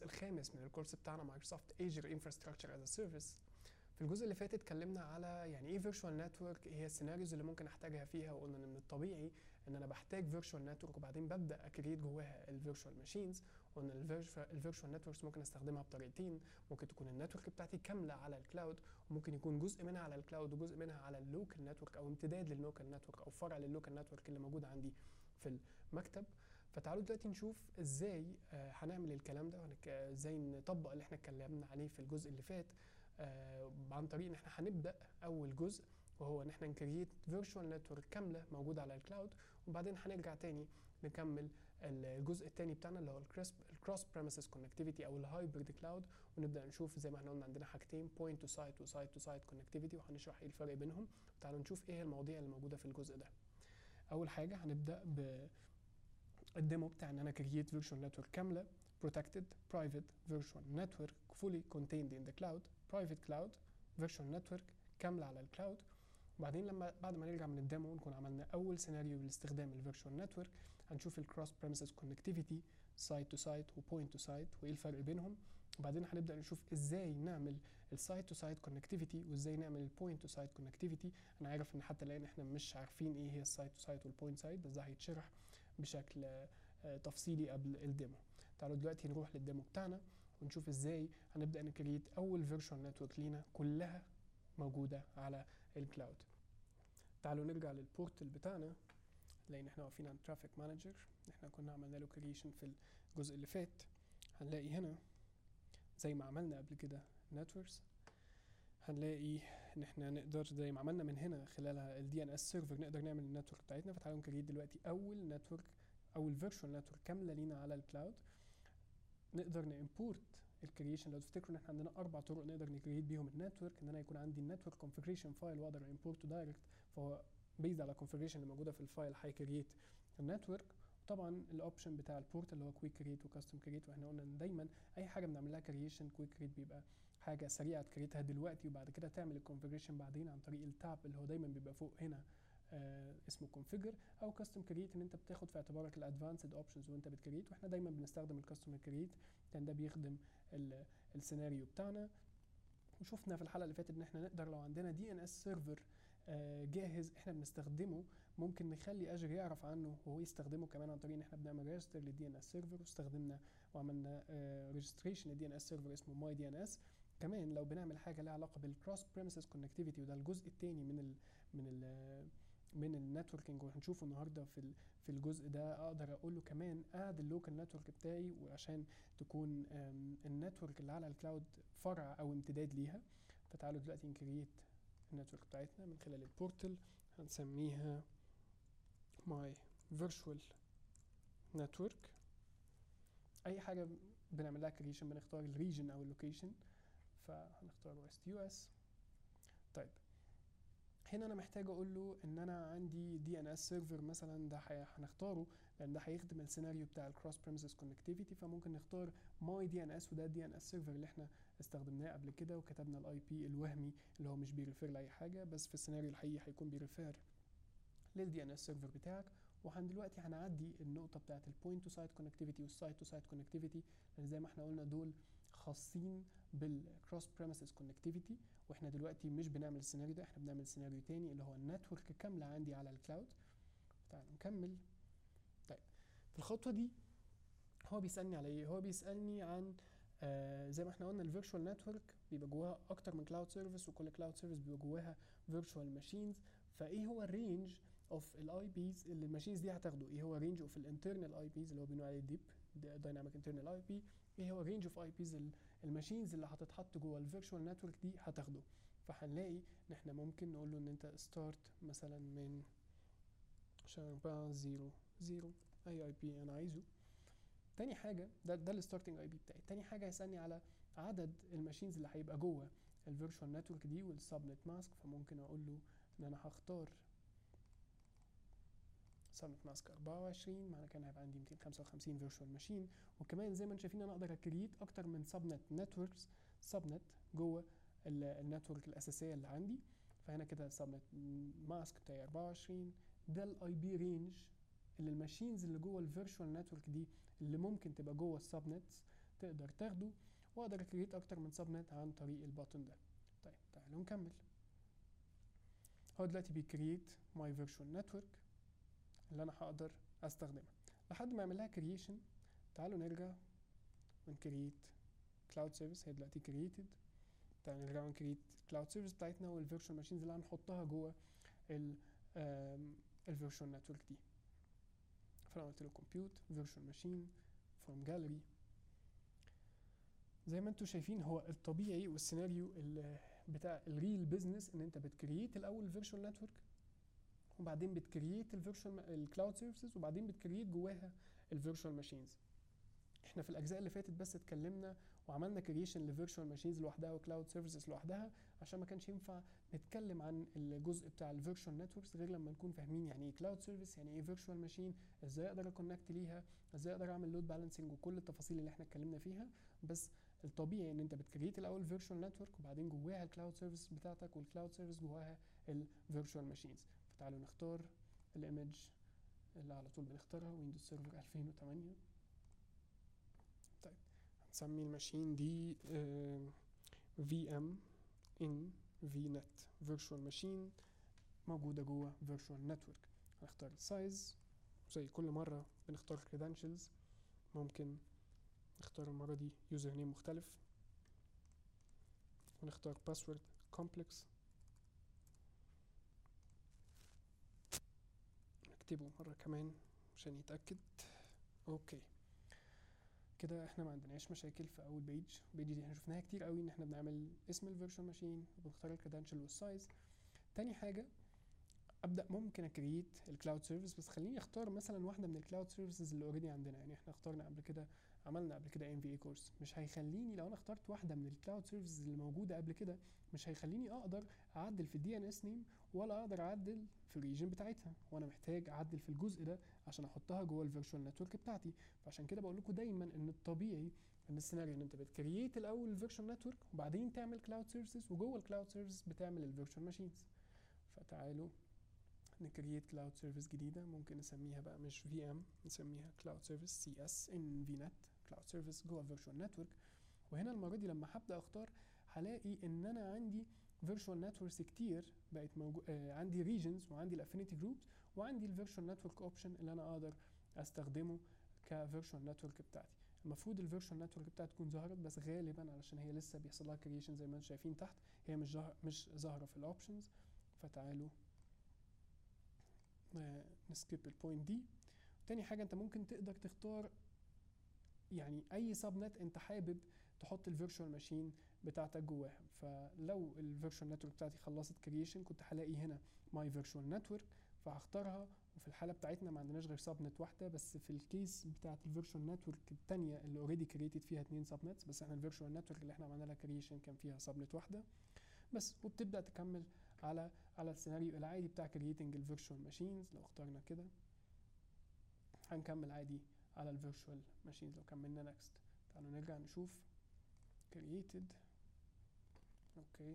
الخامس من الكورس بتاعنا مايكروسوفت ايجر انفراستراكشر از سيرفيس في الجزء اللي فات اتكلمنا على يعني ايه فيرتشوال نتورك ايه هي السيناريوز اللي ممكن احتاجها فيها وقلنا ان من الطبيعي ان انا بحتاج فيرتشوال نتورك وبعدين ببدا اكريت جواها الفيرتشوال ماشينز وان الفيرتشوال نتوركس ممكن استخدمها بطريقتين ممكن تكون النتورك بتاعتي كامله على الكلاود وممكن يكون جزء منها على الكلاود وجزء منها على اللوكال نتورك او امتداد لللوكال نتورك او فرع لللوكال نتورك اللي موجود عندي في المكتب فتعالوا دلوقتي نشوف ازاي آه، هنعمل الكلام ده وهنك- ازاي نطبق اللي احنا اتكلمنا عليه في الجزء اللي فات آه، عن طريق ان احنا هنبدا اول جزء وهو ان احنا نكريت فيرتشوال نتورك كامله موجوده على الكلاود وبعدين هنرجع تاني نكمل الجزء الثاني بتاعنا اللي هو الكروس بريمسز كونكتيفيتي او الهايبرد كلاود ونبدا نشوف زي ما احنا قلنا عندنا حاجتين بوينت تو سايت وسايت تو سايت كونكتيفيتي وهنشرح ايه الفرق بينهم تعالوا نشوف ايه المواضيع اللي موجوده في الجزء ده اول حاجه هنبدا ب الديمو بتاع ان انا كرييت فيرتشوال نتورك كامله protected private virtual network fully contained in the cloud private cloud virtual network كامله على الكلاود وبعدين لما بعد ما نرجع من الديمو نكون عملنا اول سيناريو لاستخدام الفيرتشوال نتورك هنشوف الكروس بريمسز كونكتيفيتي سايت تو سايت وبوينت تو سايت وايه الفرق بينهم وبعدين هنبدا نشوف ازاي نعمل السايت تو سايت كونكتيفيتي وازاي نعمل البوينت تو سايت كونكتيفيتي انا عارف ان حتى الان احنا مش عارفين ايه هي السايت تو سايت والبوينت سايت بس ده هيتشرح بشكل آه، تفصيلي قبل الديمو تعالوا دلوقتي نروح للديمو بتاعنا ونشوف ازاي هنبدا نكريت اول فيرتشوال نتورك لينا كلها موجوده على الكلاود تعالوا نرجع للبورتال بتاعنا نلاقي ان احنا واقفين عند ترافيك مانجر احنا كنا عملنا له كريشن في الجزء اللي فات هنلاقي هنا زي ما عملنا قبل كده نتوركس هنلاقي ان احنا نقدر زي ما عملنا من هنا خلال الدي ان اس سيرفر نقدر نعمل النتورك بتاعتنا فتعالوا نكريت دلوقتي اول نتورك اول فيرتشوال نتورك كامله لينا على الكلاود نقدر نimporт الكريشن لو تفتكروا ان احنا عندنا اربع طرق نقدر نكريت بيهم النتورك ان انا يكون عندي النتورك كونفيجريشن فايل واقدر امبورته دايركت فهو بيزد على الكونفيجريشن اللي موجوده في الفايل هيكريت النتورك طبعا الاوبشن بتاع البورت اللي هو كويك كريت وكاستم كريت واحنا قلنا ان دايما اي حاجه بنعمل لها كريشن كويك كريت بيبقى حاجه سريعه تكريتها دلوقتي وبعد كده تعمل الكونفيجريشن بعدين عن طريق التاب اللي هو دايما بيبقى فوق هنا آه اسمه كونفيجر او كاستم كريت ان انت بتاخد في اعتبارك الادفانسد اوبشنز وانت بتكريت واحنا دايما بنستخدم الكاستم كريت لان ده بيخدم ال- السيناريو بتاعنا وشفنا في الحلقه اللي فاتت ان احنا نقدر لو عندنا دي ان اس سيرفر جاهز احنا بنستخدمه ممكن نخلي اجر يعرف عنه وهو يستخدمه كمان عن طريق ان احنا بنعمل ريجستر للدي ان اس سيرفر واستخدمنا وعملنا ريجستريشن للدي ان اس سيرفر اسمه ماي دي ان اس كمان لو بنعمل حاجه لها علاقه بالكروس بريمسز كونكتيفيتي وده الجزء الثاني من ال من ال من النتوركينج وهنشوفه النهارده في ال- في الجزء ده اقدر اقول له كمان اد اللوكال نتورك بتاعي وعشان تكون آم، النتورك اللي على الكلاود فرع او امتداد ليها فتعالوا دلوقتي نكريت النتورك بتاعتنا من خلال البورتال هنسميها my virtual network اي حاجه بنعمل لها كريشن بنختار الريجن او اللوكيشن فهنختار ويست يو اس طيب هنا انا محتاج اقول له ان انا عندي دي ان اس سيرفر مثلا ده هي- هنختاره لان ده هيخدم السيناريو بتاع الكروس بريمسز كونكتيفيتي فممكن نختار ماي دي ان اس وده الدي ان اس سيرفر اللي احنا استخدمناه قبل كده وكتبنا الاي بي الوهمي اللي هو مش بيريفير لاي حاجه بس في السيناريو الحقيقي هيكون بيريفير للدي ان اس سيرفر بتاعك وهن دلوقتي هنعدي النقطه بتاعت البوينت تو سايت كونكتيفيتي والسايت تو سايت كونكتيفيتي لان زي ما احنا قلنا دول خاصين بالكروس بريمسز كونكتيفيتي واحنا دلوقتي مش بنعمل السيناريو ده احنا بنعمل سيناريو تاني اللي هو النتورك كامله عندي على الكلاود تعالوا نكمل طيب في الخطوه دي هو بيسالني على ايه هو بيسالني عن آه زي ما احنا قلنا الفيرتشوال نتورك بيبقى جواها اكتر من كلاود سيرفيس وكل كلاود سيرفيس بيبقى جواها فيرتشوال ماشينز فايه هو الرينج اوف الاي بيز اللي الماشينز دي هتاخده ايه هو الرينج اوف الانترنال اي بيز اللي هو بنقول عليه ديب دايناميك انترنال اي بي ايه هو الرينج اوف اي بيز الماشينز اللي هتتحط جوه الفيرتشوال نتورك دي هتاخده فهنلاقي ان احنا ممكن نقول له ان انت ستارت مثلا من عشان أربعة زيرو زيرو اي اي بي انا عايزه تاني حاجه ده ده الستارتنج اي بي بتاعي تاني حاجه هيسالني على عدد الماشينز اللي هيبقى جوه الفيرتشوال نتورك دي والسبنت ماسك فممكن اقول له ان انا هختار سبنت ماسك 24 معنى كان هيبقى عندي 255 فيرتشوال ماشين وكمان زي ما انتم شايفين انا اقدر اكريت اكتر من سبنت نتوركس سبنت جوه ال- النتورك الاساسيه اللي عندي فهنا كده سبنت ماسك بتاعي 24 ده الاي بي رينج اللي الماشينز اللي جوه الفيرتشوال نتورك دي اللي ممكن تبقى جوه السبنتس تقدر تاخده واقدر اكريت اكتر من سب نت عن طريق البutton ده طيب تعالوا نكمل هو دلوقتي بيكريت ماي فيرتشوال نتورك اللي انا هقدر استخدمها لحد ما يعمل لها كرييشن تعالوا نرجع ونكريت كلاود سيرفيس هي دلوقتي كرييتد تعالوا نرجع ونكريت كلاود سيرفيس بتاعتنا والفيرتشوال ماشينز اللي هنحطها جوه الفيرتشوال نتورك دي فانا قلت له compute virtual machine from gallery زي ما انتم شايفين هو الطبيعي والسيناريو ال- بتاع الريل بزنس ان انت بتكريت الاول الفيرتشوال نتورك وبعدين بتكريت الفيرتشوال الكلاود سيرفيسز وبعدين بتكريت جواها الفيرتشوال ماشينز احنا في الاجزاء اللي فاتت بس اتكلمنا وعملنا كريشن لفيرتشوال ماشينز لوحدها وكلاود سيرفيسز لوحدها عشان ما كانش ينفع نتكلم عن الجزء بتاع الفيرتشوال نتوركس غير لما نكون فاهمين يعني ايه كلاود سيرفيس يعني ايه فيرتشوال ماشين ازاي اقدر اكونكت ليها ازاي اقدر اعمل لود بالانسنج وكل التفاصيل اللي احنا اتكلمنا فيها بس الطبيعي ان انت بتكريت الاول فيرتشوال نتورك وبعدين جواها الكلاود سيرفيس بتاعتك والكلاود سيرفيس جواها الفيرتشوال ماشينز فتعالوا نختار الايمج اللي على طول بنختارها ويندوز سيرفر 2008 طيب هنسمي الماشين دي في ام ان في نت فيرتشوال ماشين موجوده جوه فيرتشوال نتورك هنختار السايز زي كل مره بنختار credentials ممكن نختار المره دي يوزر نيم مختلف ونختار باسورد كومبلكس نكتبه مره كمان عشان يتاكد اوكي كده احنا ما عندناش مشاكل في اول بيج البيج دي احنا شفناها كتير قوي ان احنا بنعمل اسم الفيرتشوال ماشين وبنختار الكريدنشال والسايز تاني حاجه ابدا ممكن اكريت الكلاود سيرفيس بس خليني اختار مثلا واحده من الكلاود سيرفيسز اللي اوريدي عندنا يعني احنا اخترنا قبل كده عملنا قبل كده ام في اي كورس مش هيخليني لو انا اخترت واحده من الكلاود سيرفيسز اللي موجوده قبل كده مش هيخليني اقدر اعدل في الدي ان اس نيم ولا اقدر اعدل في الريجن بتاعتها وانا محتاج اعدل في الجزء ده عشان احطها جوه الفيرتشوال نتورك بتاعتي فعشان كده بقول لكم دايما ان الطبيعي ان السيناريو ان انت بتكريت الاول الفيرتشوال نتورك وبعدين تعمل كلاود سيرفيسز وجوه الكلاود سيرفيس بتعمل الفيرتشوال ماشينز فتعالوا نكريت كلاود سيرفيس جديده ممكن نسميها بقى مش في ام نسميها كلاود سيرفيس سي اس ان في نت كلاود سيرفيس جوه الفيرتشوال نتورك وهنا المره دي لما هبدا اختار هلاقي ان انا عندي فيرتشوال نتوركس كتير بقت موجو... آه عندي ريجنز وعندي الافينيتي جروبس وعندي الفيرتشوال نتورك اوبشن اللي انا اقدر استخدمه كفيرتشوال نتورك بتاعتي المفروض الفيرتشوال نتورك بتاعتي تكون ظهرت بس غالبا علشان هي لسه بيحصل لها كريشن زي ما انتم شايفين تحت هي مش ظاهره مش ظاهره في الاوبشنز فتعالوا آه نسكيب البوينت دي تاني حاجه انت ممكن تقدر تختار يعني اي سب نت انت حابب تحط الفيرتشوال ماشين بتاعتك جواها فلو الفيرتشوال نتورك بتاعتي خلصت كرييشن كنت هلاقي هنا ماي فيرتشوال نتورك فهختارها وفي الحاله بتاعتنا ما عندناش غير سب نت واحده بس في الكيس بتاعت الفيرتشوال نتورك الثانيه اللي اوريدي كريتد فيها اثنين سب نتس بس احنا الفيرتشوال نتورك اللي احنا عملنا لها كرييشن كان فيها سب نت واحده بس وبتبدا تكمل على على السيناريو العادي بتاع كرييتنج الفيرتشوال ماشينز لو اخترنا كده هنكمل عادي على الفيرتشوال ماشينز لو كملنا نكست تعالوا نرجع نشوف created اوكي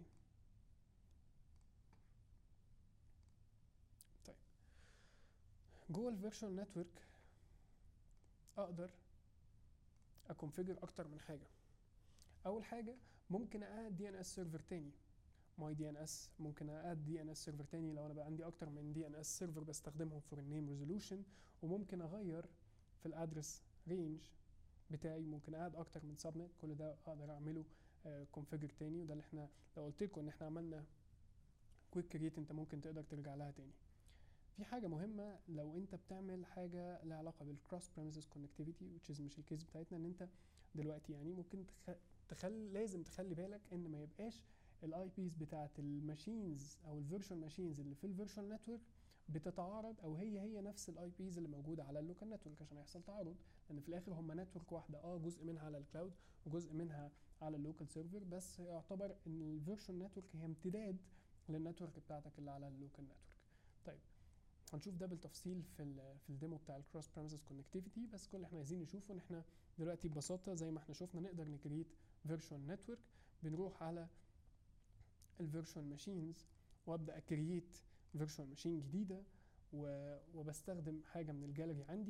طيب جوه الفيرتشوال نتورك اقدر اكونفيجر اكتر من حاجه اول حاجه ممكن اقعد دي ان اس سيرفر تاني ماي دي ان اس ممكن اقعد دي ان اس سيرفر تاني لو انا بقى عندي اكتر من دي ان اس سيرفر بستخدمهم فور النيم ريزولوشن وممكن اغير في الادرس رينج بتاعي ممكن اقعد اكتر من سب نت كل ده اقدر اعمله كونفيجر تاني وده اللي احنا لو قلت لكم ان احنا عملنا كويك كريت انت ممكن تقدر ترجع لها تاني في حاجه مهمه لو انت بتعمل حاجه لها علاقه بالكروس بريمسز كونكتيفيتي which is مش الكيس بتاعتنا ان انت دلوقتي يعني ممكن تخ... تخلي لازم تخلي بالك ان ما يبقاش الاي بيز بتاعت الماشينز او الفيرتشوال ماشينز اللي في الفيرتشوال نتورك بتتعارض او هي هي نفس الاي بيز اللي موجوده على اللوكال نتورك عشان يحصل تعارض لان في الاخر هم نتورك واحده اه جزء منها على الكلاود وجزء منها على اللوكال سيرفر بس يعتبر ان الفيرتشوال نتورك هي امتداد للنتورك بتاعتك اللي على اللوكال نتورك طيب هنشوف ده بالتفصيل في ال في الديمو بتاع الكروس بريمسز كونكتيفيتي بس كل اللي احنا عايزين نشوفه ان احنا دلوقتي ببساطه زي ما احنا شفنا نقدر نكريت فيرتشوال نتورك بنروح على الفيرتشوال ماشينز وابدا اكريت فيرتشوال ماشين جديده وبستخدم حاجه من الجاليري عندي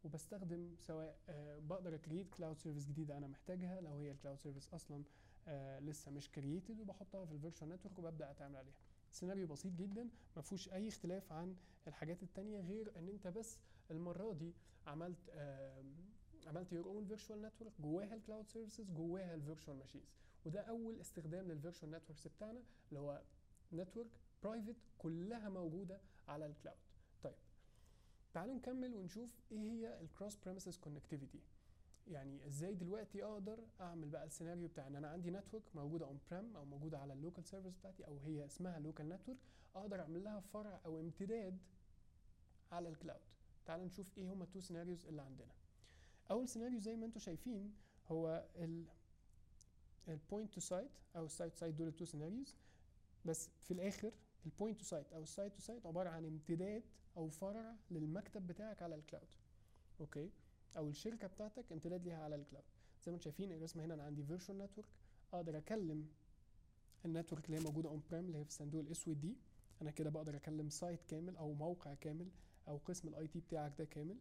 وبستخدم سواء آه، بقدر اكريت كلاود سيرفيس جديده انا محتاجها لو هي الكلاود سيرفيس اصلا آه، لسه مش كرييتد وبحطها في الفيرتشوال نتورك وببدا اتعامل عليها سيناريو بسيط جدا ما فيهوش اي اختلاف عن الحاجات التانية غير ان انت بس المره دي عملت آم، عملت يور اون فيرتشوال نتورك جواها الكلاود سيرفيسز جواها الفيرتشوال ماشينز وده اول استخدام للفيرتشوال نتوركس بتاعنا اللي هو نتورك برايفت كلها موجوده على الكلاود طيب تعالوا نكمل ونشوف ايه هي الكروس بريمسز كونكتيفيتي يعني ازاي دلوقتي اقدر اعمل بقى السيناريو بتاع ان انا عندي نتورك موجوده اون بريم او موجوده على اللوكال سيرفيس بتاعتي او هي اسمها لوكال نتورك اقدر اعمل لها فرع او امتداد على الكلاود تعالوا نشوف ايه هما التو سيناريوز اللي عندنا اول سيناريو زي ما انتم شايفين هو ال البوينت تو سايت او السايت تو سايت دول التو سيناريوز بس في الاخر البوينت تو سايت او السايت تو سايت عباره عن امتداد او فرع للمكتب بتاعك على الكلاود اوكي او الشركه بتاعتك امتداد ليها على الكلاود زي ما انتم شايفين الرسمه هنا انا عندي فيرتشوال نتورك اقدر اكلم النتورك اللي هي موجوده اون بريم اللي هي في الصندوق الاسود دي انا كده بقدر اكلم سايت كامل او موقع كامل او قسم الاي تي بتاعك ده كامل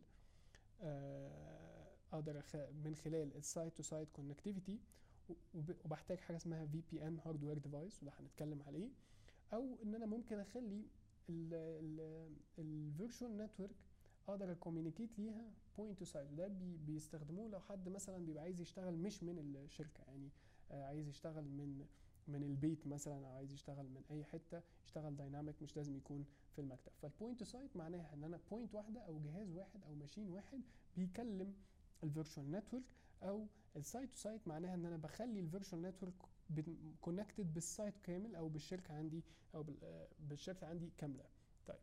آه، اقدر أخ... من خلال السايت تو سايت كونكتيفيتي وبحتاج حاجه اسمها في بي ان هاردوير ديفايس وده هنتكلم عليه او ان انا ممكن اخلي الفيرتشوال نتورك اقدر اكوميونيكيت ليها بوينت تو سايت وده بي بيستخدموه لو حد مثلا بيبقى عايز يشتغل مش من الشركه يعني آه، عايز يشتغل من من البيت مثلا او عايز يشتغل من اي حته يشتغل دايناميك مش لازم يكون في المكتب فالبوينت تو سايت معناها ان انا بوينت واحده او جهاز واحد او ماشين واحد بيكلم الفيرتشوال نتورك او السايت تو سايت معناها ان انا بخلي الفيرتشوال نتورك كونكتد بالسايت كامل او بالشركه عندي او بال- آه، بالشركه عندي كامله طيب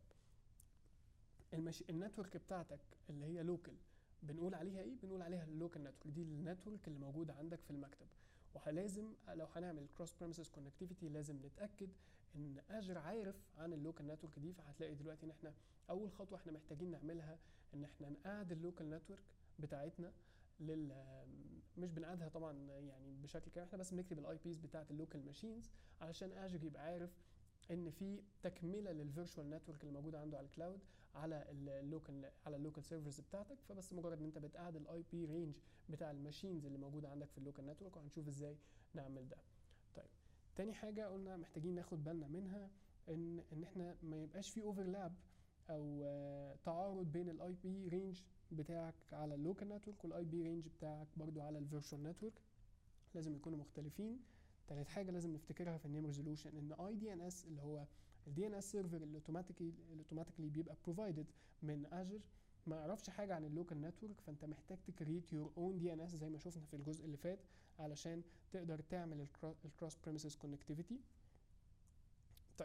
المش... النتورك بتاعتك اللي هي لوكال بنقول عليها ايه بنقول عليها اللوكال نتورك دي النتورك اللي موجوده عندك في المكتب ولازم لو هنعمل كروس بريمسز كونكتيفيتي لازم نتاكد ان اجر عارف عن اللوكال نتورك دي فهتلاقي دلوقتي ان احنا اول خطوه احنا محتاجين نعملها ان احنا نقعد اللوكال نتورك بتاعتنا لل مش بنقعدها طبعا يعني بشكل كامل احنا بس بنكتب الاي بيز بتاعت اللوكال ماشينز علشان اجر يبقى عارف ان في تكمله للفيرتشوال نتورك اللي موجوده عنده على الكلاود على اللوكال على اللوكال سيرفرز بتاعتك فبس مجرد ان انت بتقعد الاي بي رينج بتاع الماشينز اللي موجوده عندك في اللوكال نتورك وهنشوف ازاي نعمل ده طيب تاني حاجه قلنا محتاجين ناخد بالنا منها ان ان احنا ما يبقاش في اوفرلاب او آه، تعارض بين الاي بي رينج بتاعك على اللوكال نتورك والاي بي رينج بتاعك برضو على الفيرتشوال نتورك لازم يكونوا مختلفين تالت حاجه لازم نفتكرها في النيم ريزولوشن ان اي دي ان اس اللي هو الدي ان اس سيرفر اللي اوتوماتيكلي اللي اوتوماتيكلي بيبقى بروفايدد من اجر ما يعرفش حاجه عن اللوكال نتورك فانت محتاج تكريت يور اون دي ان اس زي ما شفنا في الجزء اللي فات علشان تقدر تعمل الكروس بريمسز كونكتيفيتي طيب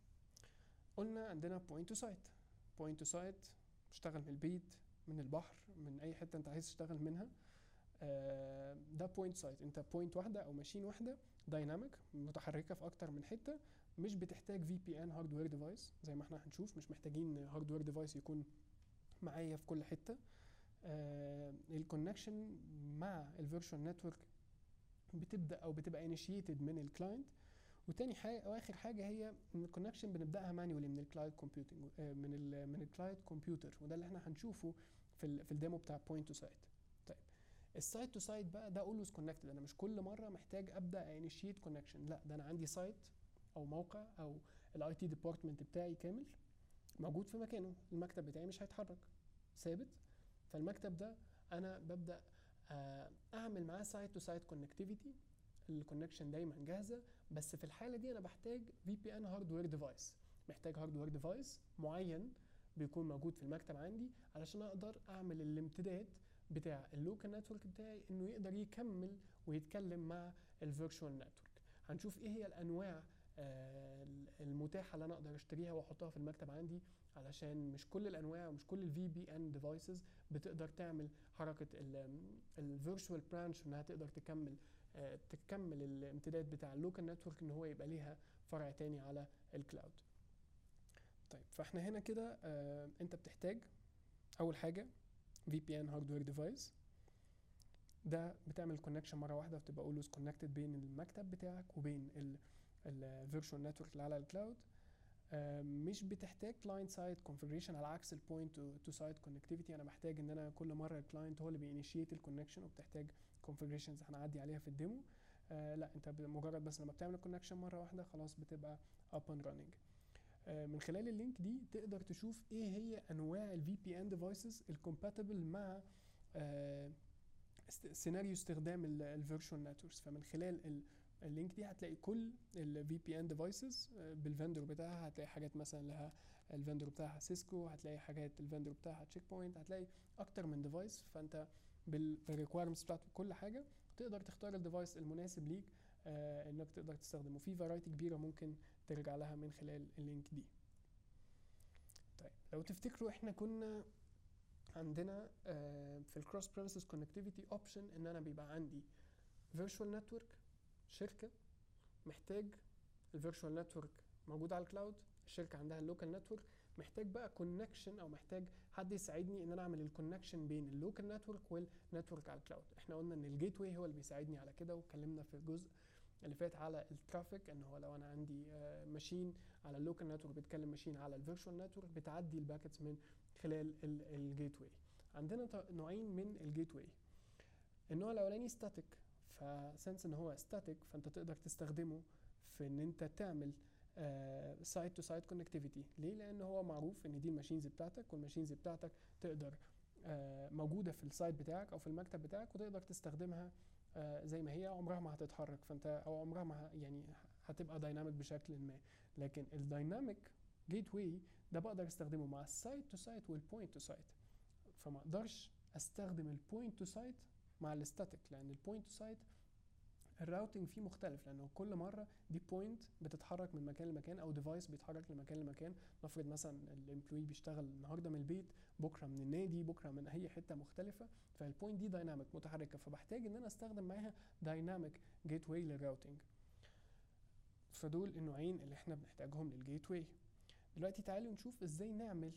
قلنا عندنا بوينت تو سايت بوينت تو سايت تشتغل من البيت من البحر من اي حته انت عايز تشتغل منها آه، ده بوينت سايت انت بوينت واحده او ماشين واحده دايناميك متحركه في اكتر من حته مش بتحتاج في بي ان هاردوير ديفايس زي ما احنا هنشوف مش محتاجين هاردوير ديفايس يكون معايا في كل حته الكونكشن مع الفيرتشوال نتورك بتبدا او بتبقى انيشيتد من الكلاينت وتاني حاجه او اخر حاجه هي ان الكونكشن بنبداها مانيولي من الكلايد كومبيوتنج من ال من الكلايد كمبيوتر وده اللي احنا هنشوفه في ال في الديمو بتاع بوينت تو سايت طيب السايت تو سايت بقى ده اولويز كونكتد انا مش كل مره محتاج ابدا انيشيت كونكشن لا ده انا عندي سايت او موقع او الاي تي ديبارتمنت بتاعي كامل موجود في مكانه المكتب بتاعي مش هيتحرك ثابت فالمكتب ده انا ببدا آه، اعمل معاه سايت تو سايت كونكتيفيتي الكونكشن دايما جاهزه بس في الحاله دي انا بحتاج في بي ان هاردوير ديفايس محتاج هاردوير ديفايس معين بيكون موجود في المكتب عندي علشان اقدر اعمل الامتداد بتاع اللوكال نتورك بتاعي انه يقدر يكمل ويتكلم مع الفيرتشوال نتورك هنشوف ايه هي الانواع آه، المتاحه اللي انا اقدر اشتريها واحطها في المكتب عندي علشان مش كل الانواع ومش كل الفي بي ان ديفايسز بتقدر تعمل حركه الفيرتشوال برانش انها تقدر تكمل آه، تكمل الامتداد بتاع اللوكال نتورك ان هو يبقى ليها فرع تاني على الكلاود طيب فاحنا هنا كده آه، انت بتحتاج اول حاجه في بي ان هاردوير ديفايس ده بتعمل كونكشن مره واحده وتبقى اولويز كونكتد بين المكتب بتاعك وبين الفيرتشوال نتورك اللي على الكلاود آه، مش بتحتاج كلاينت سايد كونفجريشن على عكس البوينت تو سايد كونكتيفيتي انا محتاج ان انا كل مره الكلاينت هو اللي بينيشيت الكونكشن وبتحتاج كونفجريشنز هنعدي عليها في الديمو آه لا انت مجرد بس لما بتعمل الكونكشن مره واحده خلاص بتبقى اب اند راننج من خلال اللينك دي تقدر تشوف ايه هي انواع الفي بي ان ديفايسز الكومباتبل مع آه سيناريو استخدام الفيرتشوال نتوركس فمن خلال اللينك دي هتلاقي كل الفي بي ان ديفايسز بالفندور بتاعها هتلاقي حاجات مثلا لها الفندور بتاعها سيسكو هتلاقي حاجات الفندور بتاعها تشيك بوينت هتلاقي اكتر من ديفايس فانت بالريكويرمنتس بتاعت كل حاجه تقدر تختار الديفايس المناسب ليك آه انك تقدر تستخدمه في فرايتي كبيره ممكن ترجع لها من خلال اللينك دي طيب لو تفتكروا احنا كنا عندنا آه في الكروس بريمسز كونكتيفيتي اوبشن ان انا بيبقى عندي فيرتشوال نتورك شركه محتاج الفيرتشوال نتورك موجود على الكلاود الشركه عندها اللوكال نتورك محتاج بقى كونكشن او محتاج حد يساعدني ان انا اعمل الكونكشن بين اللوكال نتورك والنتورك على الكلاود احنا قلنا ان الجيت واي هو اللي بيساعدني على كده واتكلمنا في الجزء اللي فات على الترافيك ان هو لو انا عندي ماشين على اللوكال نتورك بتكلم ماشين على الفيرتشوال نتورك بتعدي الباكتس من خلال الجيت واي عندنا نوعين من الجيت واي النوع الاولاني ستاتيك فسنس ان هو ستاتيك فانت تقدر تستخدمه في ان انت تعمل سايت تو سايت كونكتيفيتي ليه لان هو معروف ان دي الماشينز بتاعتك والماشينز بتاعتك تقدر uh, موجوده في السايت بتاعك او في المكتب بتاعك وتقدر تستخدمها uh, زي ما هي عمرها ما هتتحرك فانت او عمرها ما يعني هتبقى دايناميك بشكل ما لكن الدايناميك جيت واي ده بقدر استخدمه مع السايت تو سايت والبوينت تو سايت فما اقدرش استخدم البوينت تو سايت مع الستاتيك لان البوينت تو سايت الراوتنج فيه مختلف لانه كل مره دي بوينت بتتحرك من مكان لمكان او ديفايس بيتحرك لمكان لمكان نفرض مثلا الامبلوي بيشتغل النهارده من البيت بكره من النادي بكره من اي حته مختلفه فالبوينت دي دايناميك متحركه فبحتاج ان انا استخدم معاها دايناميك جيت واي للراوتنج فدول النوعين اللي احنا بنحتاجهم للجيت واي دلوقتي تعالوا نشوف ازاي نعمل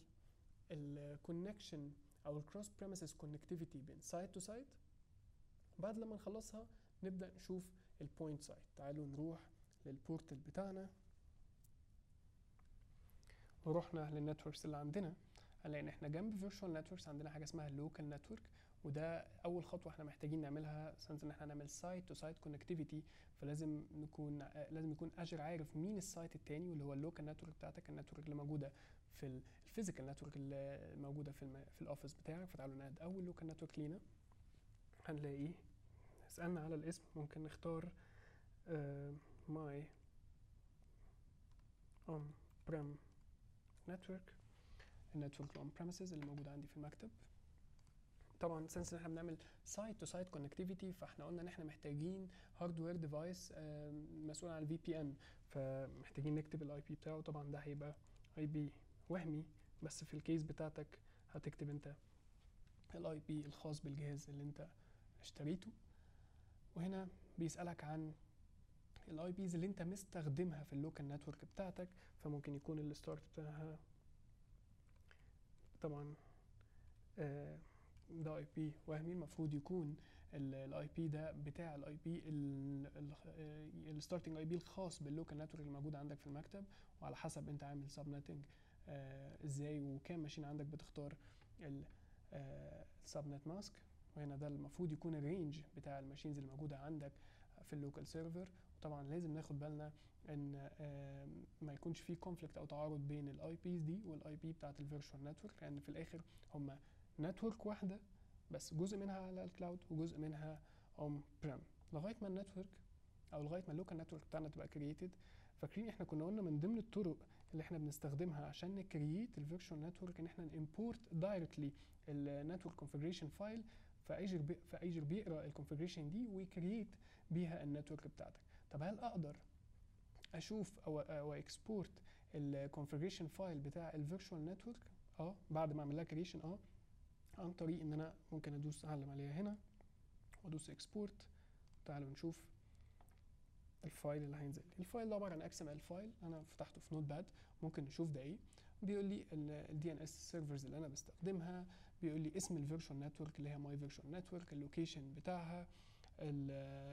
الكونكشن او الكروس بريمسز كونكتيفيتي بين سايت تو سايت بعد لما نخلصها نبدا نشوف البوينت سايت تعالوا نروح للبورتال بتاعنا ورحنا للنتوركس اللي عندنا هنلاقي ان احنا جنب فيرتشوال نتوركس عندنا حاجه اسمها لوكال نتورك وده اول خطوه احنا محتاجين نعملها سنس ان احنا نعمل سايت تو سايت كونكتيفيتي فلازم نكون لازم يكون اجر عارف مين السايت التاني واللي هو اللوكال نتورك بتاعتك النتورك اللي موجوده في الفيزيكال نتورك اللي موجوده في الم... في الاوفيس بتاعك فتعالوا ناد اول لوكال نتورك لينا هنلاقيه اسألنا على الاسم ممكن نختار ماي اون بريم نتورك النتورك الاون بريمسز اللي موجود عندي في المكتب طبعا سنس ان احنا بنعمل سايت تو سايت كونكتيفيتي فاحنا قلنا ان احنا محتاجين هاردوير ديفايس مسؤول عن الفي بي ان فمحتاجين نكتب الاي بي بتاعه طبعا ده هيبقى اي بي وهمي بس في الكيس بتاعتك هتكتب انت الاي بي الخاص بالجهاز اللي انت اشتريته وهنا بيسألك عن الاي بيز اللي انت مستخدمها في اللوكال نتورك بتاعتك فممكن يكون الستارت بتاعها طبعا آه ده اي بي وهمي المفروض يكون الاي بي ده بتاع الاي بي الستارتنج اي بي الخاص باللوكال نتورك اللي موجود عندك في المكتب وعلى حسب انت عامل سب نتنج آه ازاي وكام ماشين عندك بتختار السب نت ماسك وهنا ده المفروض يكون الرينج بتاع الماشينز اللي موجوده عندك في اللوكال سيرفر وطبعا لازم ناخد بالنا ان ما يكونش في كونفليكت او تعارض بين الاي بيز دي والاي بي بتاعت الفيرتشوال نتورك لان في الاخر هم نتورك واحده بس جزء منها على الكلاود وجزء منها اون بريم لغايه ما النتورك او لغايه ما اللوكال نتورك بتاعنا تبقى كرييتد فاكرين احنا كنا قلنا من ضمن الطرق اللي احنا بنستخدمها عشان نكرييت الفيرتشوال نتورك ان احنا نimporт دايركتلي النتورك كونفجريشن فايل فايجر بي فايجر بيقرا الكونفجريشن دي ويكرييت بيها النتورك بتاعتك طب هل اقدر اشوف او او اكسبورت الكونفجريشن فايل بتاع الفيرتشوال نتورك اه بعد ما اعمل لها كريشن اه عن طريق ان انا ممكن ادوس اعلم عليها هنا وادوس اكسبورت تعالوا نشوف الفايل اللي هينزل لي الفايل ده عباره عن اكس ام ال فايل انا فتحته في نوت باد ممكن نشوف ده ايه بيقول لي الدي ان اس سيرفرز اللي انا بستخدمها بيقول لي اسم الفيرتشوال نتورك اللي هي ماي فيرتشوال نتورك اللوكيشن بتاعها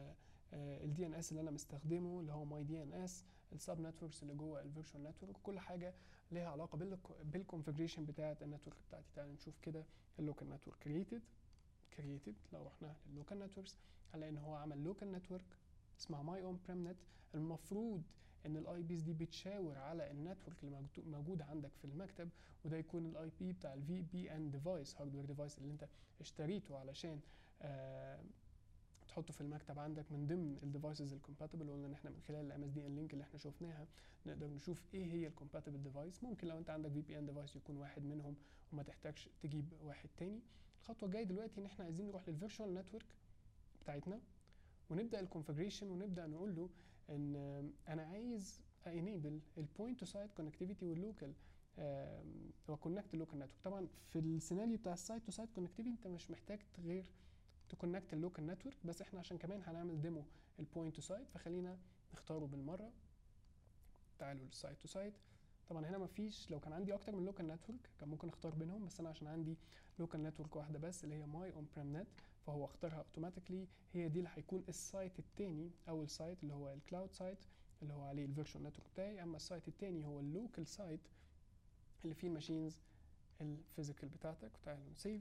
الدي ان اس اللي انا مستخدمه اللي هو ماي دي ان اس السب نتوركس اللي جوه الفيرتشوال نتورك كل حاجه ليها علاقه بالكونفجريشن بتاعه النتورك بتاعتي تعالوا نشوف كده اللوكال نتورك كريتد كريتد لو رحنا لللوكال نتوركس هنلاقي ان هو عمل لوكال نتورك اسمها ماي اون بريم نت المفروض ان الاي بيز دي بتشاور على النتورك اللي موجود عندك في المكتب وده يكون الاي بي بتاع الفي بي ان ديفايس هاردوير ديفايس اللي انت اشتريته علشان آه تحطه في المكتب عندك من ضمن الديفايسز الكومباتبل قلنا ان احنا من خلال الام اس دي ان لينك اللي احنا شفناها نقدر نشوف ايه هي الكومباتبل ديفايس ممكن لو انت عندك في بي ان ديفايس يكون واحد منهم وما تحتاجش تجيب واحد تاني الخطوه الجايه دلوقتي ان احنا عايزين نروح للفيرتشوال نتورك بتاعتنا ونبدا الكونفجريشن ونبدا نقول له ان انا عايز انيبل البوينت تو سايت كونكتيفيتي واللوكال وكونكت اللوكال نتورك طبعا في السيناريو بتاع السايت تو سايت كونكتيفيتي انت مش محتاج غير تكونكت اللوكال نتورك بس احنا عشان كمان هنعمل ديمو البوينت تو سايت فخلينا نختاره بالمره تعالوا للسايت تو سايت طبعا هنا مفيش لو كان عندي اكتر من لوكال نتورك كان ممكن اختار بينهم بس انا عشان عندي لوكال نتورك واحده بس اللي هي ماي اون بريم نت فهو اختارها اوتوماتيكلي هي دي اللي هيكون السايت التاني اول سايت اللي هو الكلاود سايت اللي هو عليه الفيرتشوال نتورك بتاعي اما السايت التاني هو اللوكال سايت اللي فيه الماشينز الفيزيكال بتاعتك تعالوا نسيف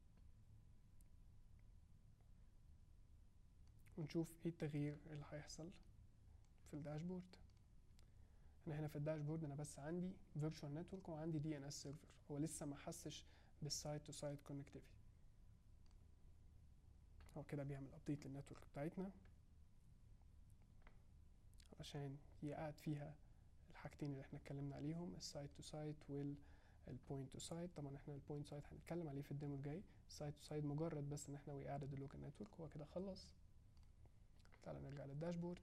ونشوف ايه التغيير اللي هيحصل في الداشبورد انا هنا في الداشبورد انا بس عندي فيرتشوال نتورك وعندي دي ان اس سيرفر هو لسه ما حسش بالسايت تو سايت كونكتيفيتي هو كده بيعمل ابديت للنتورك بتاعتنا عشان يقعد فيها الحاجتين اللي احنا اتكلمنا عليهم السايت تو سايت والبوينت تو سايت طبعا احنا البوينت سايت هنتكلم عليه في الديمو الجاي السايت تو سايت مجرد بس ان احنا وي ادد اللوكال نتورك هو كده خلص تعالى نرجع للداشبورد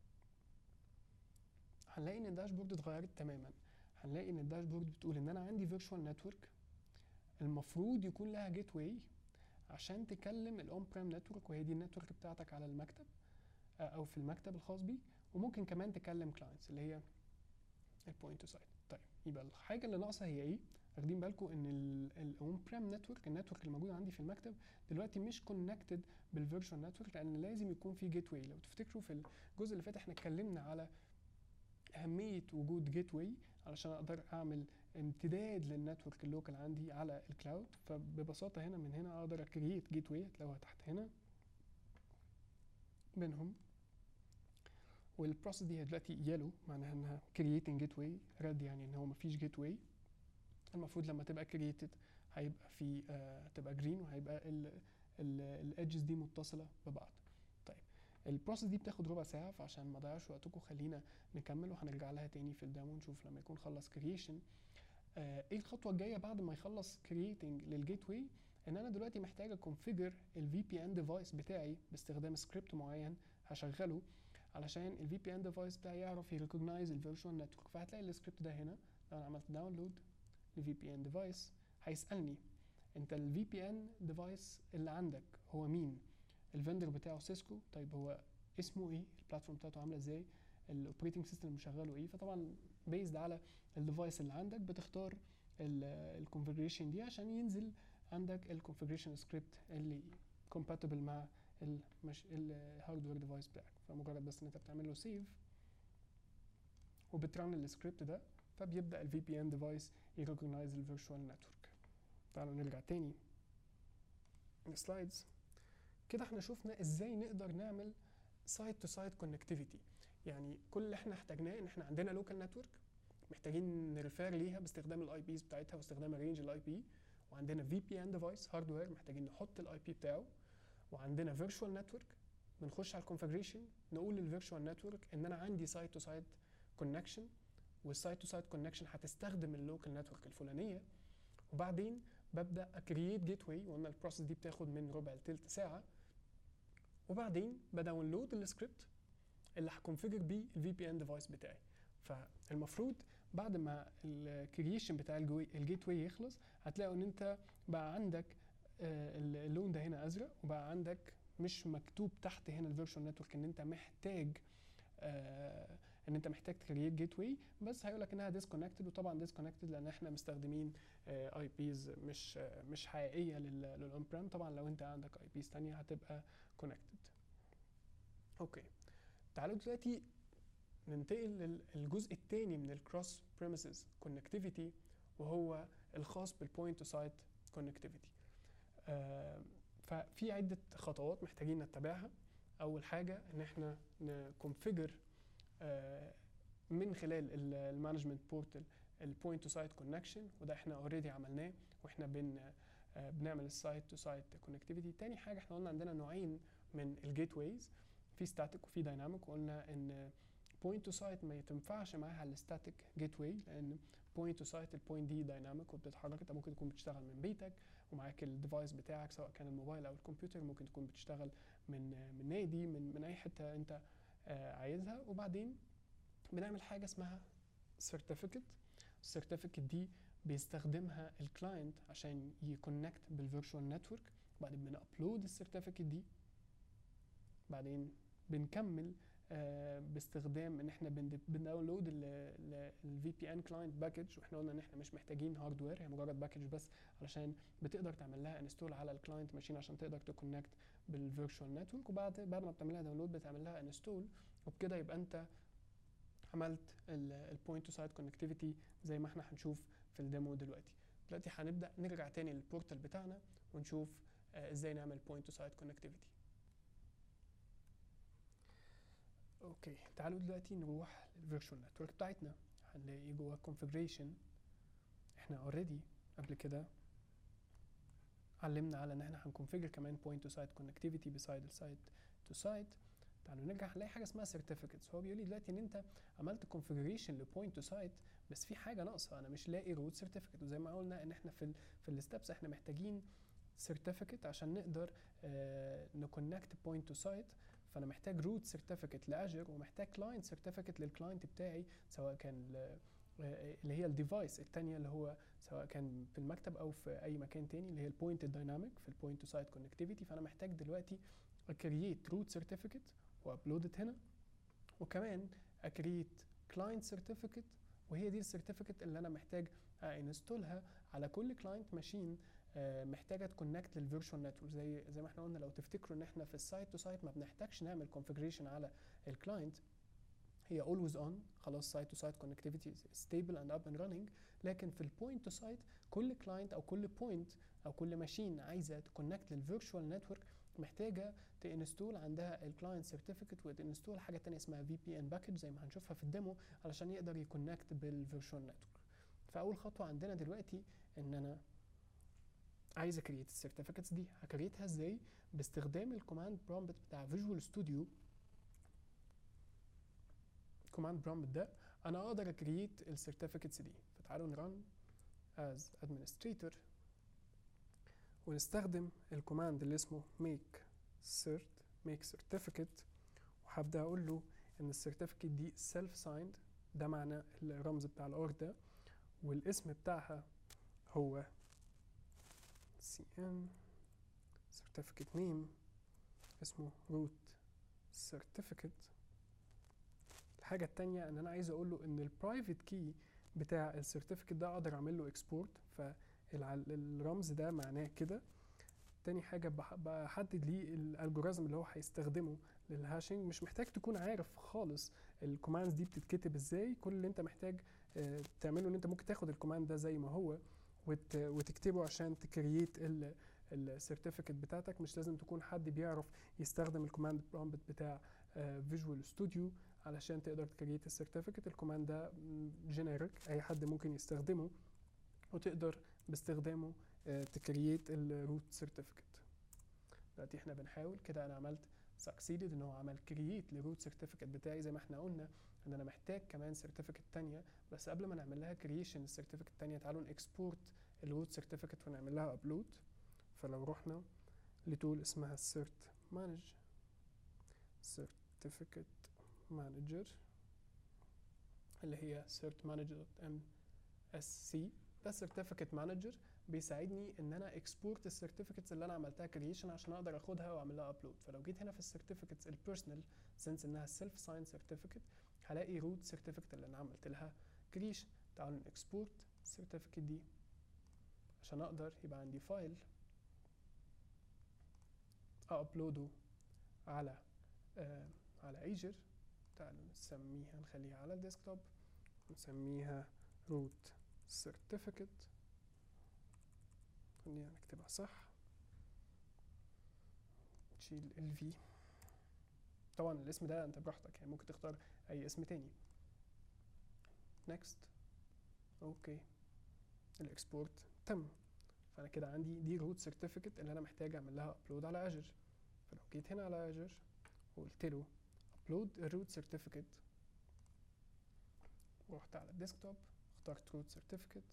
هنلاقي ان الداشبورد اتغيرت تماما هنلاقي ان الداشبورد بتقول ان انا عندي فيرتشوال نتورك المفروض يكون لها جيت واي عشان تكلم الاون بريم نتورك وهي دي النتورك بتاعتك على المكتب او في المكتب الخاص بيه وممكن كمان تكلم كلاينتس اللي هي البوينت تو سايت طيب يبقى الحاجه اللي ناقصه هي ايه واخدين بالكم ان الاون بريم نتورك النتورك اللي موجود عندي في المكتب دلوقتي مش كونكتد بالفيرتشوال نتورك لان لازم يكون في جيت واي لو تفتكروا في الجزء اللي فات احنا اتكلمنا على اهميه وجود جيت واي علشان اقدر اعمل امتداد للنتورك اللوكال عندي على الكلاود فببساطه هنا من هنا اقدر اكريت جيت واي هتلاقوها تحت هنا بينهم والبروسيس دي دلوقتي يلو معناها انها كرييتنج جيت واي ريد يعني ان هو مفيش جيت واي المفروض لما تبقى كرييتد هيبقى في آه تبقى جرين وهيبقى الادجز دي متصله ببعض طيب البروسيس دي بتاخد ربع ساعه فعشان ما اضيعش وقتكم خلينا نكمل وهنرجع لها تاني في الديمو نشوف لما يكون خلص كرييشن آه ايه الخطوه الجايه بعد ما يخلص كرييتنج للجيت واي ان انا دلوقتي محتاج اكونفيجر الفي بي ان ديفايس بتاعي باستخدام سكريبت معين هشغله علشان الفي بي ان ديفايس بتاعي يعرف يريكوجنايز الفيرتشوال نتورك فهتلاقي السكريبت ده هنا لو انا عملت داونلود لفي بي ان ديفايس هيسالني انت الفي بي ان ديفايس اللي عندك هو مين الفندر بتاعه سيسكو طيب هو اسمه ايه البلاتفورم بتاعته عامله ازاي الاوبريتنج سيستم اللي مشغله ايه فطبعا بيزد على الديفايس اللي عندك بتختار الكونفجريشن دي عشان ينزل عندك الكونفجريشن سكريبت اللي compatible مع الهاردوير ديفايس بتاعك فمجرد بس ان انت بتعمل له سيف وبترن السكريبت ده فبيبدا الفي بي ان ديفايس يريكوجنايز الفيرتشوال نتورك تعالوا نرجع تاني السلايدز كده احنا شفنا ازاي نقدر نعمل سايت تو سايت كونكتيفيتي يعني كل اللي احنا احتاجناه ان احنا عندنا لوكال نتورك محتاجين نريفير ليها باستخدام الاي بيز بتاعتها واستخدام الرينج الاي بي وعندنا في بي ان ديفايس هاردوير محتاجين نحط الاي بي بتاعه وعندنا فيرتشوال نتورك بنخش على الكونفجريشن نقول للفيرتشوال نتورك ان انا عندي سايت تو سايت كونكشن والسايت تو سايت كونكشن هتستخدم اللوكال نتورك الفلانيه وبعدين ببدا اكرييت جيت واي وقلنا البروسيس دي بتاخد من ربع لتلت ساعه وبعدين بداونلود السكريبت اللي هكونفجر بيه الفي بي ان ديفايس بتاعي فالمفروض بعد ما الكرييشن بتاع الجيت واي يخلص هتلاقوا ان انت بقى عندك اللون ده هنا ازرق وبقى عندك مش مكتوب تحت هنا الفيرتشوال نتورك ان انت محتاج آه ان انت محتاج تكريت جيت واي بس هيقول لك انها ديسكونكتد وطبعا ديسكونكتد لان احنا مستخدمين اي بيز مش آه مش حقيقيه للاون بريم طبعا لو انت عندك اي بيز ثانيه هتبقى كونكتد اوكي تعالوا دلوقتي ننتقل للجزء الثاني من الكروس بريمسز كونكتيفيتي وهو الخاص بالبوينت تو سايت كونكتيفيتي ففي عده خطوات محتاجين نتبعها اول حاجه ان احنا نكونفيجر من خلال المانجمنت بورتال البوينت تو سايت كونكشن وده احنا اوريدي عملناه واحنا بن آه، بنعمل السايت تو سايت كونكتيفيتي تاني حاجه احنا قلنا عندنا نوعين من الجيت ويز في ستاتيك وفي دايناميك وقلنا ان بوينت تو سايت ما يتنفعش معاها الستاتيك جيت واي لان بوينت تو سايت البوينت دي دايناميك وبتتحرك انت ممكن تكون بتشتغل من بيتك ومعاك الديفايس بتاعك سواء كان الموبايل او الكمبيوتر ممكن تكون بتشتغل من من نادي من من اي حته انت آه، عايزها وبعدين بنعمل حاجه اسمها سيرتيفيكت السيرتيفيكت دي بيستخدمها الكلاينت عشان يكونكت بالفيرتشوال نتورك وبعدين بنابلود السيرتيفيكت دي بعدين بنكمل آه، باستخدام ان احنا بنداونلود الفي بي ان كلاينت باكج واحنا قلنا ان احنا مش محتاجين هاردوير هي مجرد باكج بس علشان بتقدر تعمل لها انستول على الكلاينت ماشين عشان تقدر تكونكت بالفيرتشوال نتورك وبعد بعد ما بتعمل لها داونلود بتعمل لها انستول وبكده يبقى انت عملت البوينت تو سايت كونكتيفيتي زي ما احنا هنشوف في الديمو دلوقتي دلوقتي هنبدا نرجع تاني للبورتال بتاعنا ونشوف آه، ازاي نعمل بوينت تو سايت كونكتيفيتي اوكي تعالوا دلوقتي نروح للفيرتشوال نتورك بتاعتنا هنلاقي جوه configuration احنا اوريدي قبل كده علمنا على ان احنا هنكونفيجر كمان point to site connectivity beside السايت to site تعالوا نرجع هنلاقي حاجه اسمها certificates هو بيقول لي دلوقتي ان انت عملت configuration لبوينت تو سايت بس في حاجه ناقصه انا مش لاقي root certificate وزي ما قلنا ان احنا في ال في الستبس احنا محتاجين certificate عشان نقدر آه نكونكت بوينت تو سايت فانا محتاج روت سيرتيفيكت لاجر ومحتاج كلاينت سيرتيفيكت للكلاينت بتاعي سواء كان آه، اللي هي الديفايس الثانيه اللي هو سواء كان في المكتب او في اي مكان تاني اللي هي البوينت دايناميك في البوينت تو سايت كونكتيفيتي فانا محتاج دلوقتي اكريت روت سيرتيفيكت وابلود هنا وكمان اكريت كلاينت سيرتيفيكت وهي دي السيرتيفيكت اللي انا محتاج انستولها على كل كلاينت ماشين آه، محتاجه تكونكت للفيرتشوال نتورك زي زي ما احنا قلنا لو تفتكروا ان احنا في السايت تو سايت ما بنحتاجش نعمل كونفيجريشن على الكلاينت هي always on خلاص سايت تو سايت كونكتيفيتي ستيبل اند اب اند راننج لكن في البوينت تو سايت كل كلاينت او كل بوينت او كل ماشين عايزه تكونكت للفيرتشوال نتورك محتاجه تنستول عندها الكلاينت سيرتيفيكت وتنستول حاجه ثانيه اسمها في بي ان باكج زي ما هنشوفها في الديمو علشان يقدر يكونكت بالفيرتشوال نتورك فاول خطوه عندنا دلوقتي ان انا عايز اكريت السيرتيفيكتس دي هكريتها ازاي باستخدام الكوماند برومبت بتاع فيجوال ستوديو الكوماند برومبت ده انا اقدر اكريت السيرتيفيكتس دي فتعالوا نرن as administrator ونستخدم الكوماند اللي اسمه make cert make certificate وهبدا اقول له ان السيرتيفيكت دي self signed ده معنى الرمز بتاع الار ده والاسم بتاعها هو cn certificate name اسمه root certificate الحاجة التانية ان انا عايز اقول له ان البرايفت كي بتاع السيرتيفيكت ده اقدر اعمل له اكسبورت فالرمز ده معناه كده تاني حاجة بحدد ليه الالجوريزم اللي هو هيستخدمه للهاشنج مش محتاج تكون عارف خالص الكوماندز دي بتتكتب ازاي كل اللي انت محتاج آه، تعمله ان انت ممكن تاخد الكوماند ده زي ما هو وت وتكتبه عشان تكريت السيرتيفيكت بتاعتك مش لازم تكون حد بيعرف يستخدم الكوماند برومبت بتاع فيجوال آه، ستوديو علشان تقدر تكريت السيرتيفيكت الكوماند ده جينيريك اي حد ممكن يستخدمه وتقدر باستخدامه آه، تكريت الروت سيرتيفيكت دلوقتي احنا بنحاول كده انا عملت سكسيدد ان هو عمل كرييت للروت سيرتيفيكت بتاعي زي ما احنا قلنا ان انا محتاج كمان سيرتيفيكت تانية بس قبل ما نعمل لها كرييشن السيرتيفيكت التانية تعالوا نكسبورت الروت سيرتيفيكت ونعمل لها ابلود فلو رحنا لتول اسمها سيرت مانج سيرتيفيكت مانجر اللي هي cert manager msc ده سيرتيفيكت مانجر بيساعدني ان انا اكسبورت السيرتيفيكتس اللي انا عملتها كريشن عشان اقدر اخدها واعمل لها ابلود فلو جيت هنا في السيرتيفيكتس البيرسونال سنس انها سيلف ساين سيرتيفيكت هلاقي روت سيرتيفيكت اللي انا عملت لها كريشن تعالوا نكسبورت السيرتيفيكت دي عشان اقدر يبقى عندي فايل ابلوده على على ايجر تعالوا نسميها نخليها على الديسكتوب نسميها root certificate خلينا نكتبها صح تشيل ال v طبعا الاسم ده انت براحتك يعني ممكن تختار اي اسم تاني next اوكي الاكسبورت تم فانا كده عندي دي روت سيرتيفيكت اللي انا محتاج اعمل لها ابلود على اجر فلو جيت هنا على اجر وقلت له ابلود الروت سيرتيفيكت ورحت على الديسكتوب اخترت روت سيرتيفيكت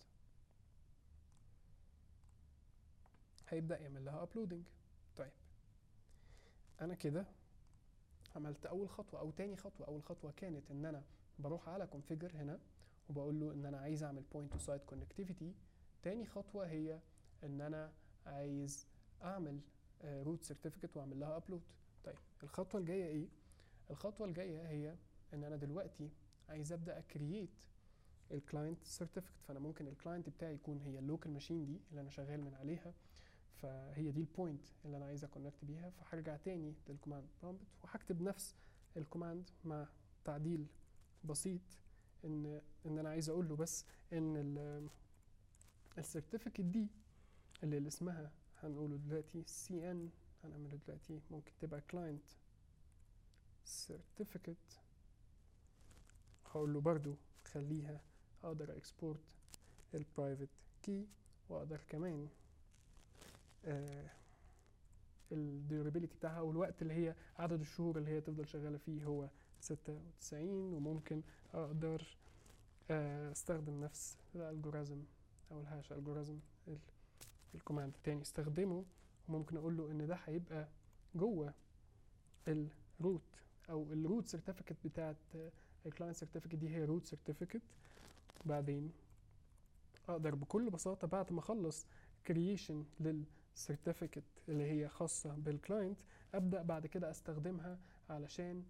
هيبدا يعمل لها ابلودنج طيب انا كده عملت اول خطوه او تاني خطوه اول خطوه كانت ان انا بروح على configure هنا وبقول له ان انا عايز اعمل point to site connectivity تاني خطوه هي ان انا عايز اعمل روت سيرتيفيكت واعمل لها ابلود طيب الخطوه الجايه ايه الخطوه الجايه هي ان انا دلوقتي عايز ابدا اكرييت الكلاينت سيرتيفيكت فانا ممكن الكلاينت بتاعي يكون هي اللوكال ماشين دي اللي انا شغال من عليها فهي دي البوينت اللي انا عايز اكونكت بيها فهرجع تاني للكوماند برومبت وهكتب نفس الكوماند مع تعديل بسيط ان ان انا عايز اقول له بس ان السيرتيفيكت دي اللي, اللي اسمها هنقوله دلوقتي سي ان هنعمله دلوقتي ممكن تبقى كلاينت certificate هقول له برضو خليها اقدر اكسبورت البرايفت كي واقدر كمان آه الديورابيلتي بتاعها والوقت اللي هي عدد الشهور اللي هي تفضل شغاله فيه هو 96 وممكن اقدر آه استخدم نفس الالجوريزم او الهاش الجوريزم الكوماند التاني استخدمه وممكن اقول له ان ده هيبقى جوه الروت او الروت سيرتيفيكت بتاعت الكلاينت سيرتيفيكت دي هي روت سيرتيفيكت بعدين اقدر بكل بساطه بعد ما اخلص كرييشن للسيرتيفيكت اللي هي خاصه بالكلاينت ابدا بعد كده استخدمها علشان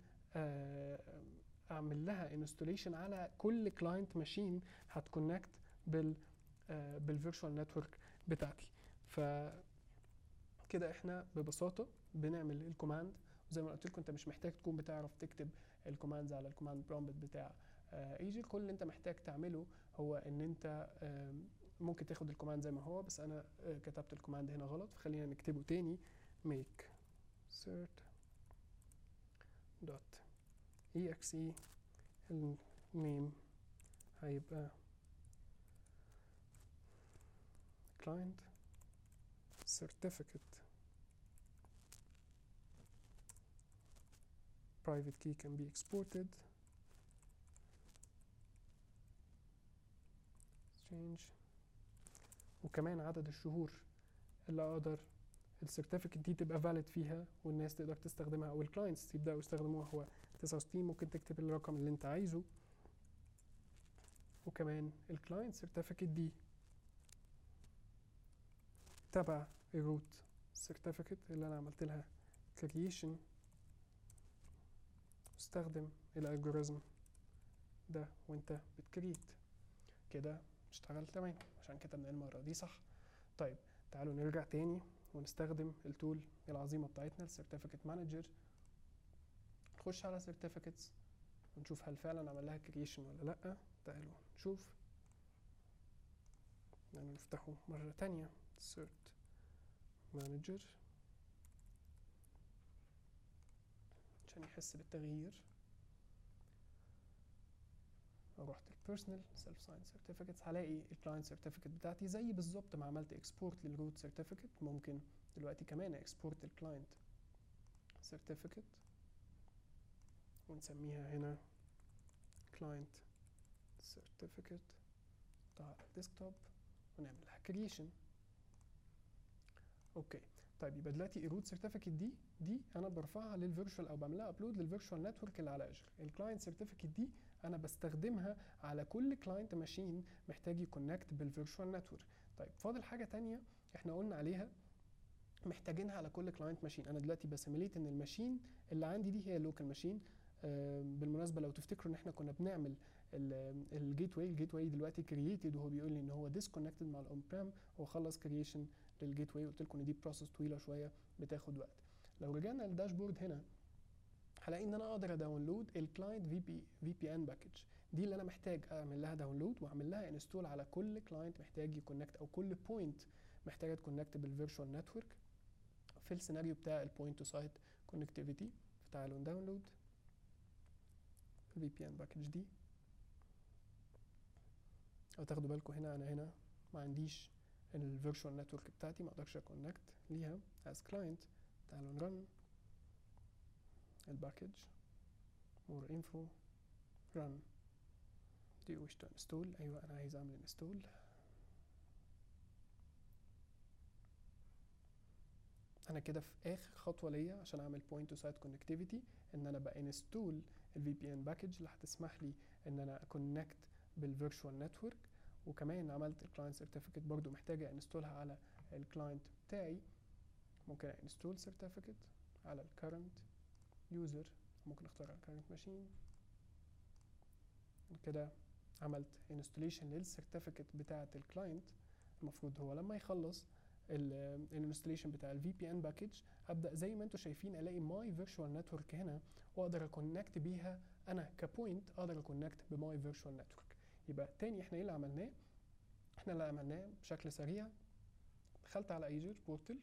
اعمل لها انستوليشن على كل كلاينت ماشين هتكونكت بال بالفيرتشوال نتورك بتاعتي ف كده احنا ببساطه بنعمل الكوماند وزي ما قلت لكم انت مش محتاج تكون بتعرف تكتب الكوماندز على الكوماند برومبت بتاع ايجي كل اللي انت محتاج تعمله هو ان انت ممكن تاخد الكوماند زي ما هو بس انا كتبت الكوماند هنا غلط فخلينا نكتبه تاني make cert dot exe النيم هيبقى client certificate private key can be exported exchange وكمان عدد الشهور اللي اقدر السيرتيفيكت دي تبقى valid فيها والناس تقدر تستخدمها او الكلاينتس يبداوا يستخدموها هو 69 ممكن تكتب الرقم اللي انت عايزه وكمان الكلاينت سيرتيفيكت دي تبع الروت سيرتيفيكت اللي انا عملت لها creation استخدم الالجوريزم ده وانت بتكريت كده اشتغل تمام عشان كتبنا المرة دي صح طيب تعالوا نرجع تاني ونستخدم التول العظيمة بتاعتنا السيرتيفيكت مانجر نخش على سيرتيفيكتس ونشوف هل فعلا عمل لها كريشن ولا لا تعالوا نشوف يعني نفتحه مرة تانية cert manager عشان يحس بالتغيير رحت البيرسونال سيلف ساين سيرتيفيكتس هلاقي الكلاينت سيرتيفيكت بتاعتي زي بالظبط ما عملت اكسبورت للروت سيرتيفيكت ممكن دلوقتي كمان اكسبورت الكلاينت سيرتيفيكت ونسميها هنا كلاينت سيرتيفيكت بتاع الديسكتوب ونعمل لها كريشن اوكي طيب يبقى دلوقتي الروت سيرتيفيكت دي دي انا برفعها للفيرتشوال او بعملها ابلود للفيرتشوال نتورك اللي على اجر الكلاينت سيرتيفيكت دي انا بستخدمها على كل كلاينت ماشين محتاج يكونكت بالفيرتشوال نتورك طيب فاضل حاجه تانية احنا قلنا عليها محتاجينها على كل كلاينت ماشين انا دلوقتي بسيميليت ان الماشين اللي عندي دي هي لوكال ماشين بالمناسبه لو تفتكروا ان احنا كنا بنعمل الجيت واي الجيت واي دلوقتي كرييتد وهو بيقول لي ان هو ديسكونكتد مع الاون بريم هو خلص كرييشن للجيت واي قلت لكم ان دي بروسس طويله شويه بتاخد وقت لو رجعنا للداشبورد هنا هلاقي ان انا اقدر اداونلود الكلاينت في بي في بي ان باكج دي اللي انا محتاج اعمل لها داونلود واعمل لها انستول على كل كلاينت محتاج يكونكت او كل بوينت محتاجه تكونكت بالفيرتشوال نتورك في السيناريو بتاع البوينت تو سايت كونكتيفيتي فتعالوا نداونلود الفي بي ان باكج دي لو تاخدوا بالكم هنا انا هنا ما عنديش الفيرتشوال نتورك بتاعتي ما اقدرش اكونكت ليها از كلاينت تعالوا نرن الباكج more info run do you wish to install ايوه انا عايز اعمل install انا كده في اخر خطوه ليا عشان اعمل point to site connectivity ان انا بانستول الفي بي ان باكج اللي هتسمح لي ان انا اكونكت بالفيرتشوال نتورك وكمان عملت الكلاينت سيرتيفيكت برضو محتاجه انستولها على الكلاينت بتاعي ممكن انستول سيرتيفيكت على الكرنت يوزر ممكن اختار الكرنت ماشين كده عملت انستوليشن للسيرتيفيكت بتاعه الكلاينت المفروض هو لما يخلص الانستوليشن بتاع الفي بي ان باكج ابدا زي ما انتم شايفين الاقي ماي فيرتشوال نتورك هنا واقدر اكونكت بيها انا كبوينت اقدر اكونكت بماي فيرتشوال نتورك يبقى تاني احنا ايه اللي عملناه احنا اللي عملناه بشكل سريع دخلت على ايجر بورتل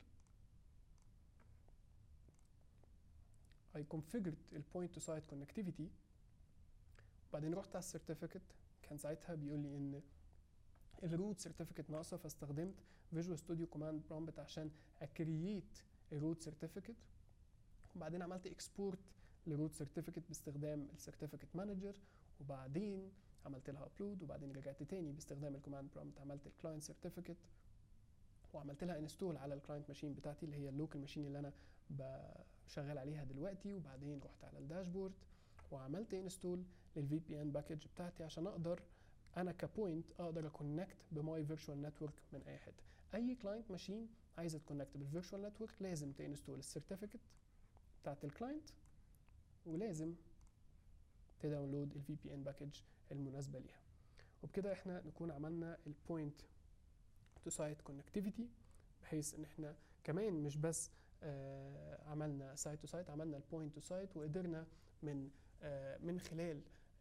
I configured ال point to site connectivity بعدين رحت على السيرتيفيكت كان ساعتها بيقول لي ان الروت سيرتيفيكت ناقصه فاستخدمت فيجوال ستوديو كوماند برومبت عشان اكرييت الروت سيرتيفيكت وبعدين عملت اكسبورت لروت سيرتيفيكت باستخدام السيرتيفيكت مانجر وبعدين عملت لها ابلود وبعدين رجعت تاني باستخدام الكوماند برومبت عملت الكلاينت سيرتيفيكت وعملت لها انستول على الكلاينت ماشين بتاعتي اللي هي اللوكال ماشين اللي انا شغال عليها دلوقتي وبعدين رحت على الداشبورد وعملت انستول للفي بي ان باكج بتاعتي عشان اقدر انا كبوينت اقدر اكونكت بماي فيرتشوال نتورك من اي حته اي كلاينت ماشين عايزه تكونكت بالفيرتشوال نتورك لازم تنستول السيرتيفيكت بتاعت الكلاينت ولازم تداونلود الفي بي ان باكج المناسبه ليها وبكده احنا نكون عملنا البوينت تو سايت كونكتيفيتي بحيث ان احنا كمان مش بس آه عملنا سايت تو سايت عملنا البوينت تو سايت وقدرنا من آه من خلال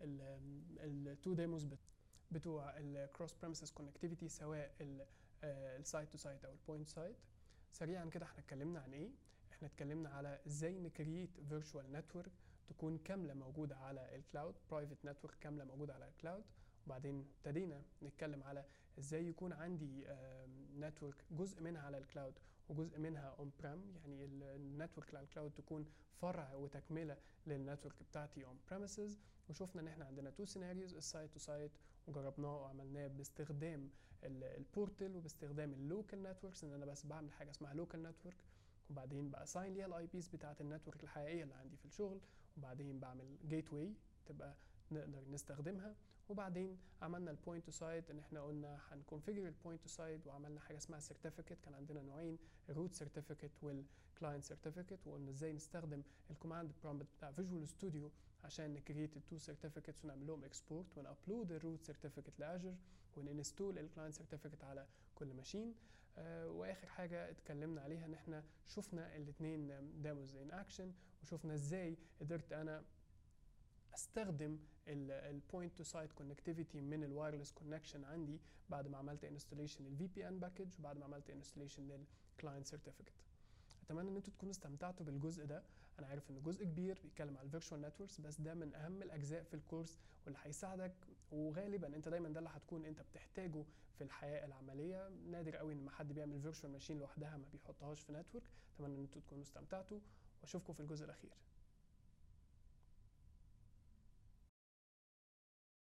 التو ديموز بتوع الكروس بريمسز كونكتيفيتي سواء السايت تو سايت او البوينت سايت سريعا كده احنا اتكلمنا عن ايه احنا اتكلمنا على ازاي نكريت فيرتشوال نتورك تكون كامله موجوده على الكلاود برايفت نتورك كامله موجوده على الكلاود وبعدين ابتدينا نتكلم على ازاي يكون عندي نتورك جزء منها على الكلاود وجزء منها اون بريم يعني النتورك اللي على الكلاود تكون فرع وتكمله للنتورك بتاعتي اون بريمسز وشفنا ان احنا عندنا تو سيناريوز السايت تو سايت وجربناه وعملناه باستخدام البورتل وباستخدام اللوكال نتوركس ان انا بس بعمل حاجه اسمها لوكال نتورك وبعدين باساين ليها الاي بيز بتاعه النتورك الحقيقيه اللي عندي في الشغل وبعدين بعمل جيت واي تبقى نقدر نستخدمها وبعدين عملنا البوينت تو سايت ان احنا قلنا هنكونفيجر البوينت تو سايت وعملنا حاجه اسمها سيرتيفيكت كان عندنا نوعين الروت سيرتيفيكت والكلاينت سيرتيفيكت وقلنا ازاي نستخدم الكوماند برومبت بتاع فيجوال ستوديو عشان نكريت التو سيرتيفيكتس ونعمل لهم اكسبورت ونابلود الروت سيرتيفيكت لاجر وننستول الكلاينت سيرتيفيكت على كل ماشين آه واخر حاجه اتكلمنا عليها ان احنا شفنا الاثنين ديموز ان اكشن وشفنا ازاي قدرت انا استخدم البوينت تو سايت كونكتيفيتي من الوايرلس كونكشن عندي بعد ما عملت انستليشن للفي بي ان باكج وبعد ما عملت انستليشن للكلاينت سيرتيفيكت اتمنى ان انتوا تكونوا استمتعتوا بالجزء ده انا عارف ان جزء كبير بيتكلم على الفيرتشوال نتوركس بس ده من اهم الاجزاء في الكورس واللي هيساعدك وغالبا انت دايما ده اللي هتكون انت بتحتاجه في الحياه العمليه نادر قوي ان ما حد بيعمل فيرتشوال ماشين لوحدها ما بيحطهاش في نتورك اتمنى ان انتوا تكونوا استمتعتوا واشوفكم في الجزء الاخير